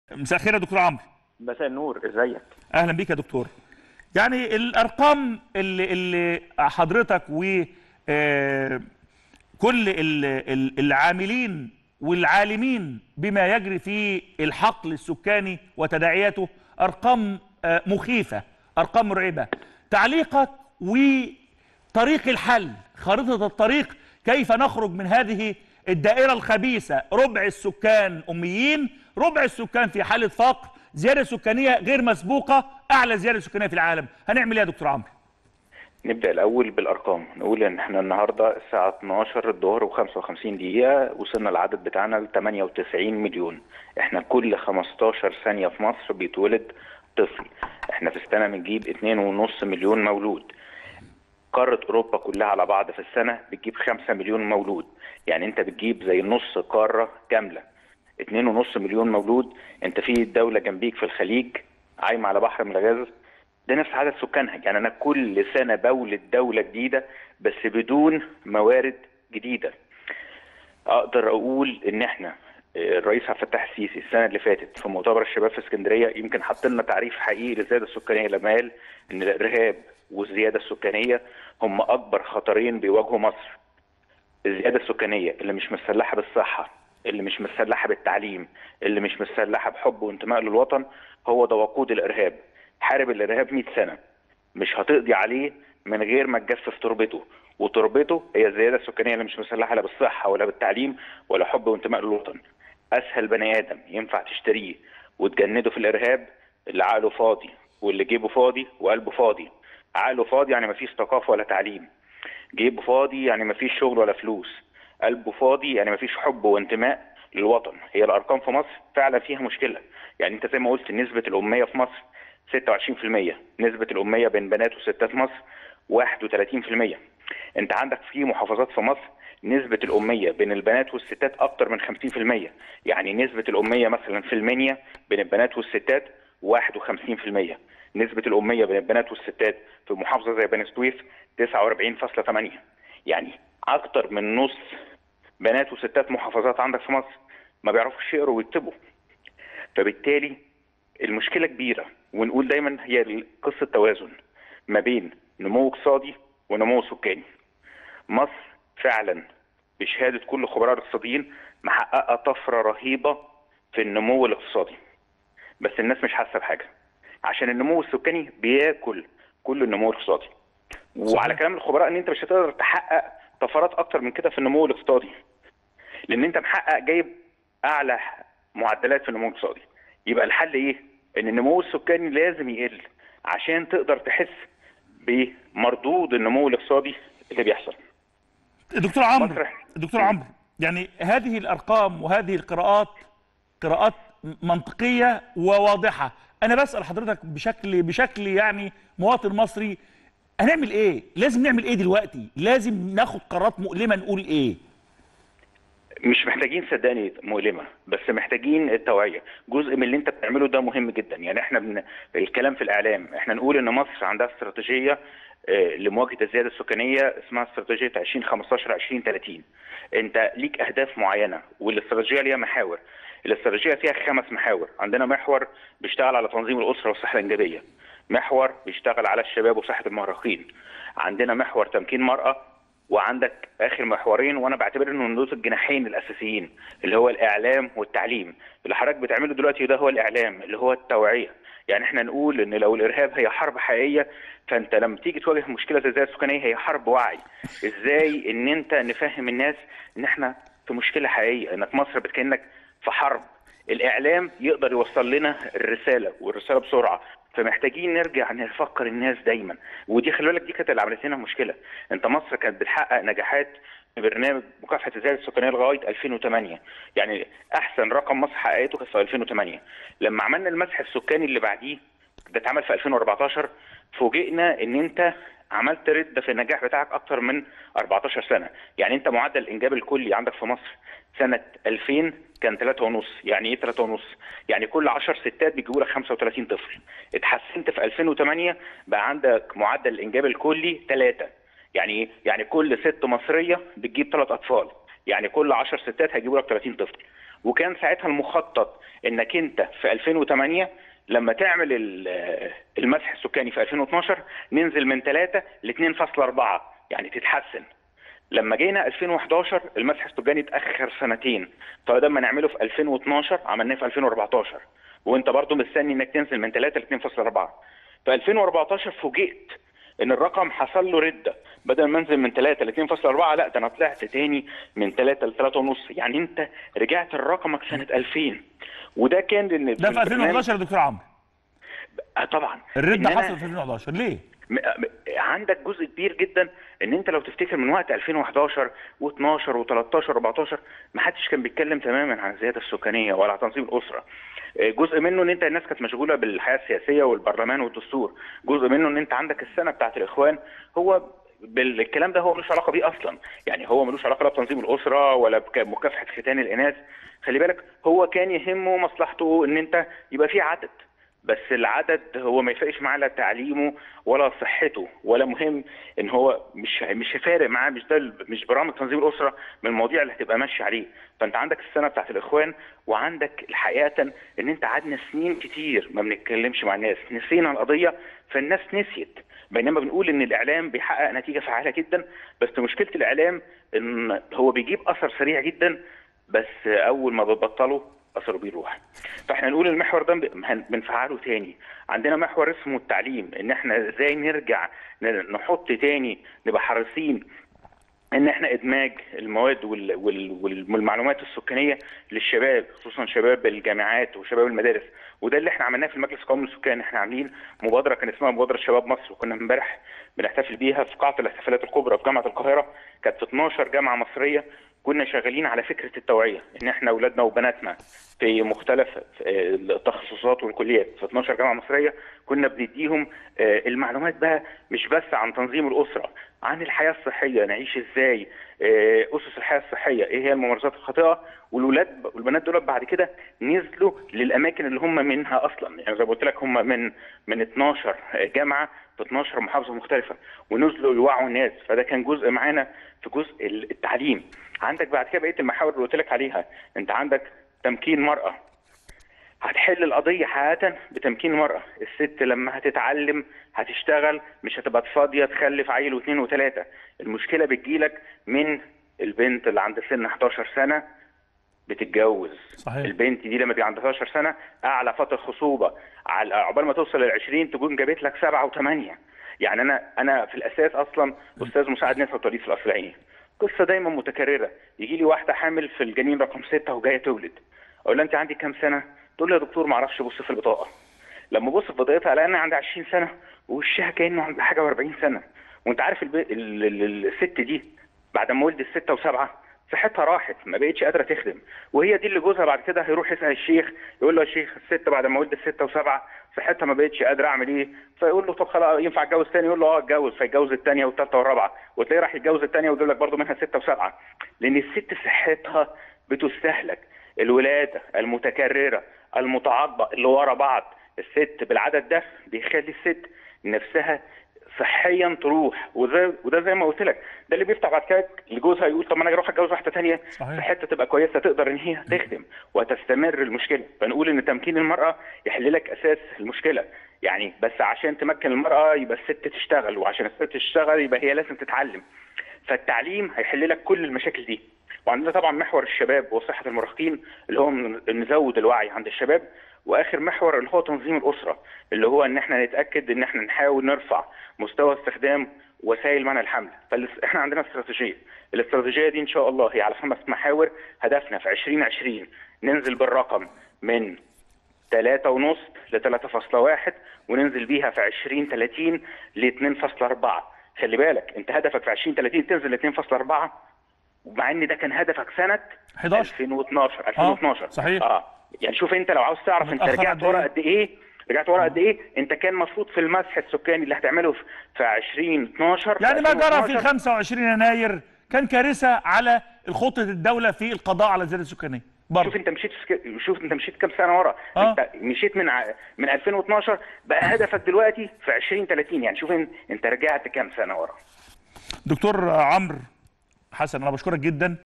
مساء الخير يا دكتور عمرو مساء النور ازيك اهلا بيك يا دكتور يعني الارقام اللي اللي حضرتك و آه، كل ال- ال- العاملين والعالمين بما يجري في الحقل السكاني وتداعياته ارقام آه، مخيفه ارقام مرعبه تعليقك وطريق الحل خارطه الطريق كيف نخرج من هذه الدائره الخبيثه ربع السكان اميين ربع السكان في حاله فقر زياده سكانيه غير مسبوقه اعلى زياده سكانيه في العالم هنعمل ايه يا دكتور عمرو نبدا الاول بالارقام نقول ان احنا النهارده الساعه 12 الظهر و55 دقيقه وصلنا العدد بتاعنا ل 98 مليون احنا كل 15 ثانيه في مصر بيتولد طفل احنا في السنه بنجيب 2.5 مليون مولود قاره اوروبا كلها على بعض في السنه بتجيب 5 مليون مولود يعني انت بتجيب زي نص قاره كامله 2.5 مليون مولود انت في دوله جنبيك في الخليج عايمه على بحر من الغاز ده نفس عدد سكانها يعني انا كل سنه بولد دوله جديده بس بدون موارد جديده اقدر اقول ان احنا آه، الرئيس عبد الفتاح السيسي السنه اللي فاتت في مؤتمر الشباب في اسكندريه يمكن حط لنا تعريف حقيقي للزياده السكانيه لما قال ان الارهاب والزياده السكانيه هم اكبر خطرين بيواجهوا مصر الزياده السكانيه اللي مش مسلحه بالصحه اللي مش مسلحه بالتعليم اللي مش مسلحه بحب وانتماء للوطن هو ده وقود الارهاب حارب الارهاب 100 سنه مش هتقضي عليه من غير ما تجفف تربته وتربته هي الزياده السكانيه اللي مش مسلحه لا بالصحه ولا بالتعليم ولا حب وانتماء للوطن اسهل بني ادم ينفع تشتريه وتجنده في الارهاب اللي عقله فاضي واللي جيبه فاضي وقلبه فاضي عقله فاضي يعني مفيش ثقافه ولا تعليم جيبه فاضي يعني مفيش شغل ولا فلوس قلبه فاضي يعني مفيش حب وانتماء للوطن هي الارقام في مصر فعلا فيها مشكله يعني انت زي ما قلت نسبه الاميه في مصر 26% نسبه الاميه بين بنات وستات مصر 31% انت عندك في محافظات في مصر نسبة الأمية بين البنات والستات أكتر من 50% يعني نسبة الأمية مثلا في المنيا بين البنات والستات 51% نسبة الأمية بين البنات والستات في محافظة زي بني سويف 49.8 يعني أكتر من نص بنات وستات محافظات عندك في مصر ما بيعرفوش يقروا ويكتبوا فبالتالي المشكلة كبيرة ونقول دايما هي قصة توازن ما بين نمو اقتصادي ونمو سكاني مصر فعلا بشهادة كل خبراء الاقتصاديين محققة طفرة رهيبة في النمو الاقتصادي بس الناس مش حاسة بحاجة عشان النمو السكاني بياكل كل النمو الاقتصادي وعلى كلام الخبراء ان انت مش هتقدر تحقق طفرات اكتر من كده في النمو الاقتصادي لان انت محقق جايب اعلى معدلات في النمو الاقتصادي يبقى الحل ايه ان النمو السكاني لازم يقل عشان تقدر تحس بمردود النمو الاقتصادي اللي بيحصل دكتور عمرو مصر. دكتور عمرو يعني هذه الارقام وهذه القراءات قراءات منطقيه وواضحه انا بسال حضرتك بشكل بشكل يعني مواطن مصري هنعمل ايه لازم نعمل ايه دلوقتي لازم ناخد قرارات مؤلمه نقول ايه مش محتاجين صدقني مؤلمه بس محتاجين التوعيه جزء من اللي انت بتعمله ده مهم جدا يعني احنا من الكلام في الاعلام احنا نقول ان مصر عندها استراتيجيه آه، لمواجهه الزياده السكانيه اسمها استراتيجيه 2015 2030 انت ليك اهداف معينه والاستراتيجيه ليها محاور الاستراتيجيه فيها خمس محاور عندنا محور بيشتغل على تنظيم الاسره والصحه الانجابيه محور بيشتغل على الشباب وصحه المراهقين عندنا محور تمكين مرأة وعندك اخر محورين وانا بعتبر انهم دول الجناحين الاساسيين اللي هو الاعلام والتعليم اللي حضرتك بتعمله دلوقتي ده هو الاعلام اللي هو التوعيه يعني احنا نقول ان لو الارهاب هي حرب حقيقيه فانت لما تيجي تواجه مشكله زي الزياده السكانيه هي حرب وعي ازاي ان انت نفهم الناس ان احنا في مشكله حقيقيه انك مصر بتكنك في حرب الاعلام يقدر يوصل لنا الرساله والرساله بسرعه فمحتاجين نرجع نفكر الناس دايما ودي خلي بالك دي كانت اللي عملت لنا مشكله انت مصر كانت بتحقق نجاحات في برنامج مكافحه الزياده السكانيه لغايه 2008 يعني احسن رقم مصر حققته كان في 2008 لما عملنا المسح السكاني اللي بعديه ده اتعمل في 2014 فوجئنا ان انت عملت رده في النجاح بتاعك اكتر من 14 سنه يعني انت معدل الانجاب الكلي عندك في مصر سنه 2000 كان 3 ونص يعني ايه 3 ونص يعني كل 10 ستات بيجيبوا لك 35 طفل اتحسنت في 2008 بقى عندك معدل الانجاب الكلي 3 يعني ايه يعني كل ست مصريه بتجيب ثلاث اطفال يعني كل 10 ستات هيجيبوا لك 30 طفل وكان ساعتها المخطط انك انت في 2008 لما تعمل ال- المسح السكاني في 2012 ننزل من 3 ل 2.4 يعني تتحسن لما جينا 2011 المسح السكاني اتاخر سنتين فده لما نعمله في 2012 عملناه في 2014 وانت برضو مستني انك تنزل من 3 ل 2.4 في 2014 فوجئت ان الرقم حصل له رده بدل ما انزل من 3 ل 2.4 لا ده انا طلعت تاني من 3 ل 3 ونص يعني انت رجعت لرقمك سنه 2000 وده كان لان ده في 2011 يا دكتور عمرو آه طبعا الرده إن أنا- حصلت في 2011 ليه؟ م- م- عندك جزء كبير جدا ان انت لو تفتكر من وقت 2011 و12 و13 و14 ما حدش كان بيتكلم تماما عن الزياده السكانيه ولا عن تنظيم الاسره آه، جزء منه ان انت الناس كانت مشغوله بالحياه السياسيه والبرلمان والدستور جزء منه ان انت عندك السنه بتاعت الاخوان هو بالكلام ده هو ملوش علاقه بيه اصلا يعني هو ملوش علاقه لا بتنظيم الاسره ولا بمكافحه ختان الاناث خلي بالك هو كان يهمه مصلحته ان انت يبقى في عدد بس العدد هو ما يفرقش معاه لا تعليمه ولا صحته ولا مهم ان هو مش مش فارق معاه مش ده ال- مش برامج تنظيم الاسره من المواضيع اللي هتبقى ماشيه عليه فانت عندك السنه بتاعت الاخوان وعندك الحقيقه ان انت قعدنا سنين كتير ما بنتكلمش مع الناس نسينا القضيه فالناس نسيت بينما بنقول ان الاعلام بيحقق نتيجه فعاله جدا بس مشكله الاعلام ان هو بيجيب اثر سريع جدا بس اول ما بتبطله اثره بيروح فاحنا نقول المحور ده بن- بنفعله تاني عندنا محور اسمه التعليم ان احنا ازاي نرجع ن- نحط تاني نبقى حريصين ان احنا ادماج المواد وال- وال- وال- والمعلومات السكانيه للشباب خصوصا شباب الجامعات وشباب المدارس وده اللي احنا عملناه في المجلس القومي للسكان احنا عاملين مبادره كان اسمها مبادره شباب مصر وكنا امبارح بنحتفل بيها في قاعه الاحتفالات الكبرى في جامعه القاهره كانت في 12 جامعه مصريه كنا شغالين على فكره التوعيه ان احنا اولادنا وبناتنا في مختلف آه، التخصصات والكليات في 12 جامعه مصريه كنا بنديهم آه، المعلومات بقى مش بس عن تنظيم الاسره عن الحياه الصحيه نعيش ازاي آه، اسس الحياه الصحيه ايه هي الممارسات الخاطئه والولاد والبنات دول بعد كده نزلوا للاماكن اللي هم منها اصلا يعني زي ما قلت لك هم من من 12 جامعه في 12 محافظه مختلفه ونزلوا يوعوا الناس فده كان جزء معانا في جزء التعليم عندك بعد كده بقيه المحاور اللي قلت لك عليها انت عندك تمكين المراه هتحل القضية حقيقة بتمكين المرأة الست لما هتتعلم هتشتغل مش هتبقى فاضية تخلف عيل واثنين وثلاثة المشكلة بتجيلك من البنت اللي عند سن 11 سنة بتتجوز صحيح. البنت دي لما بيبقى عندها 11 سنة أعلى فترة خصوبة على عقبال ما توصل لل 20 تكون جابت لك سبعة وثمانية يعني أنا أنا في الأساس أصلا أستاذ مساعد نساء وتوليد في القصر العيني قصة دايما متكررة يجي لي واحدة حامل في الجنين رقم ستة وجاية تولد اقول لها انت عندك كام سنه؟ تقول لي يا دكتور ما اعرفش ابص في البطاقه. لما ابص في بطاقتها الاقي انا عندي 20 سنه ووشها كانه عندها حاجه و40 سنه. وانت عارف الب... ال... ال... الست دي بعد ما ولدت سته وسبعه صحتها راحت ما بقتش قادره تخدم وهي دي اللي جوزها بعد كده هيروح يسال الشيخ يقول له يا شيخ الست بعد ما ولدت سته وسبعه صحتها ما بقتش قادره اعمل ايه؟ فيقول له طب خلاص ينفع اتجوز تاني؟ يقول له اه اتجوز فيتجوز الثانيه والثالثه والرابعه وتلاقيه راح يتجوز الثانيه ويجيب لك برضه منها سته وسبعه لان الست صحتها بتستهلك الولاده المتكرره المتعاقبه اللي ورا بعض الست بالعدد ده بيخلي الست نفسها صحيا تروح وده وده زي ما قلت لك ده اللي بيفتح بعد كده لجوزها يقول طب ما انا اروح اتجوز واحده ثانيه صحيح. صحتها تبقى كويسه تقدر ان هي تخدم وتستمر المشكله فنقول ان تمكين المراه يحل لك اساس المشكله يعني بس عشان تمكن المراه يبقى الست تشتغل وعشان الست تشتغل يبقى هي لازم تتعلم فالتعليم هيحل لك كل المشاكل دي وعندنا طبعا محور الشباب وصحه المراهقين اللي هو من- نزود الوعي عند الشباب واخر محور اللي هو تنظيم الاسره اللي هو ان احنا نتاكد ان احنا نحاول نرفع مستوى استخدام وسائل منع الحمل فاحنا عندنا استراتيجيه الاستراتيجيه دي ان شاء الله هي على خمس محاور هدفنا في 2020 ننزل بالرقم من 3 ونص ل 3.1 وننزل بيها في 2030 ل 2.4 خلي بالك انت هدفك في 2030 تنزل ل 2.4 ومع ان ده كان هدفك سنه 11. 2012 2012 صحيح. اه يعني شوف انت لو عاوز تعرف انت متأخر رجعت قد ورا إيه؟ قد ايه رجعت ورا قد ايه انت كان المفروض في المسح السكاني اللي هتعمله في- في 2012 يعني ما جرى في 2012 25 يناير كان كارثه على خطه الدوله في القضاء على الزياده السكانيه شوف برضه انت مشيت في سك- شوف انت مشيت كام سنه ورا آه. انت مشيت من ع... من 2012 بقى هدفك دلوقتي في 2030 يعني شوف ان... انت رجعت كام سنه ورا دكتور عمرو حسن انا بشكرك جدا